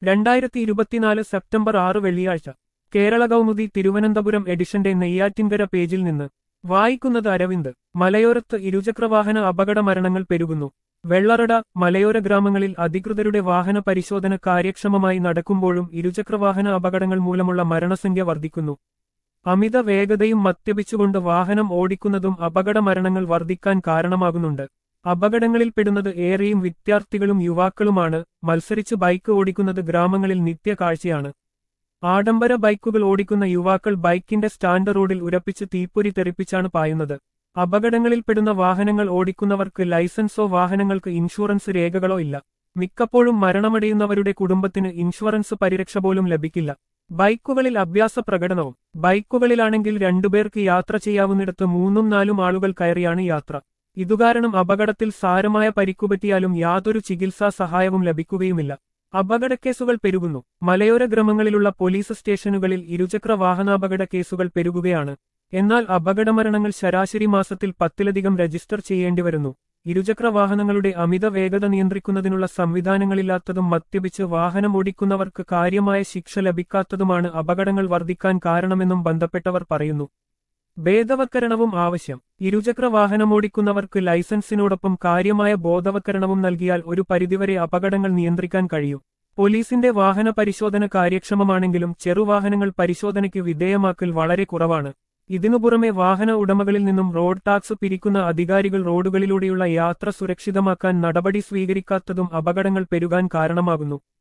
രണ്ടായിരത്തി ഇരുപത്തിനാല് സെപ്റ്റംബർ ആറ് വെള്ളിയാഴ്ച കേരള കൗമുദി തിരുവനന്തപുരം എഡിഷന്റെ നെയ്യാറ്റിൻകര പേജിൽ നിന്ന് വായിക്കുന്നത് അരവിന്ദ് മലയോരത്ത് ഇരുചക്രവാഹന അപകട മരണങ്ങൾ പെരുകുന്നു വെള്ളറട മലയോര ഗ്രാമങ്ങളിൽ അധികൃതരുടെ വാഹന പരിശോധന കാര്യക്ഷമമായി നടക്കുമ്പോഴും ഇരുചക്രവാഹന അപകടങ്ങൾ മൂലമുള്ള മരണസംഖ്യ വർദ്ധിക്കുന്നു അമിത വേഗതയും മദ്യപിച്ചുകൊണ്ട് വാഹനം ഓടിക്കുന്നതും അപകട മരണങ്ങൾ വർദ്ധിക്കാൻ കാരണമാകുന്നുണ്ട് അപകടങ്ങളിൽപ്പെടുന്നത് ഏറെയും വിദ്യാർത്ഥികളും യുവാക്കളുമാണ് മത്സരിച്ച് ബൈക്ക് ഓടിക്കുന്നത് ഗ്രാമങ്ങളിൽ നിത്യ കാഴ്ചയാണ് ആഡംബര ബൈക്കുകൾ ഓടിക്കുന്ന യുവാക്കൾ ബൈക്കിന്റെ സ്റ്റാൻഡ് റോഡിൽ ഉരപ്പിച്ച് തീപ്പൊരി തെറിപ്പിച്ചാണ് പായുന്നത് അപകടങ്ങളിൽപ്പെടുന്ന വാഹനങ്ങൾ ഓടിക്കുന്നവർക്ക് ലൈസൻസോ വാഹനങ്ങൾക്ക് ഇൻഷുറൻസ് രേഖകളോ ഇല്ല മിക്കപ്പോഴും മരണമടയുന്നവരുടെ കുടുംബത്തിന് ഇൻഷുറൻസ് പരിരക്ഷ പോലും ലഭിക്കില്ല ബൈക്കുകളിൽ അഭ്യാസ പ്രകടനവും ബൈക്കുകളിലാണെങ്കിൽ രണ്ടുപേർക്ക് യാത്ര ചെയ്യാവുന്നിടത്ത് മൂന്നും നാലും ആളുകൾ കയറിയാണ് യാത്ര ഇതുകാരണം അപകടത്തിൽ സാരമായ പരിക്കുപറ്റിയാലും യാതൊരു ചികിത്സാ സഹായവും ലഭിക്കുകയുമില്ല അപകടക്കേസുകൾ പെരുകുന്നു മലയോര ഗ്രാമങ്ങളിലുള്ള പോലീസ് സ്റ്റേഷനുകളിൽ ഇരുചക്ര വാഹനാപകട കേസുകൾ പെരുകുകയാണ് എന്നാൽ അപകടമരണങ്ങൾ ശരാശരി മാസത്തിൽ പത്തിലധികം രജിസ്റ്റർ ചെയ്യേണ്ടിവരുന്നു ഇരുചക്ര വാഹനങ്ങളുടെ അമിത വേഗത നിയന്ത്രിക്കുന്നതിനുള്ള സംവിധാനങ്ങളില്ലാത്തതും മദ്യപിച്ച് വാഹനം ഓടിക്കുന്നവർക്ക് കാര്യമായ ശിക്ഷ ലഭിക്കാത്തതുമാണ് അപകടങ്ങൾ വർദ്ധിക്കാൻ കാരണമെന്നും ബന്ധപ്പെട്ടവർ പറയുന്നു ഭേദവത്കരണവും ആവശ്യം ഇരുചക്ര വാഹനമോടിക്കുന്നവർക്ക് ലൈസൻസിനോടൊപ്പം കാര്യമായ ബോധവത്കരണവും നൽകിയാൽ ഒരു പരിധിവരെ അപകടങ്ങൾ നിയന്ത്രിക്കാൻ കഴിയും പോലീസിന്റെ വാഹന പരിശോധന കാര്യക്ഷമമാണെങ്കിലും ചെറുവാഹനങ്ങൾ പരിശോധനയ്ക്ക് വിധേയമാക്കൽ വളരെ കുറവാണ് ഇതിനു പുറമെ വാഹന ഉടമകളിൽ നിന്നും റോഡ് ടാക്സ് പിരിക്കുന്ന അധികാരികൾ റോഡുകളിലൂടെയുള്ള യാത്ര സുരക്ഷിതമാക്കാൻ നടപടി സ്വീകരിക്കാത്തതും അപകടങ്ങൾ പെരുകാൻ കാരണമാകുന്നു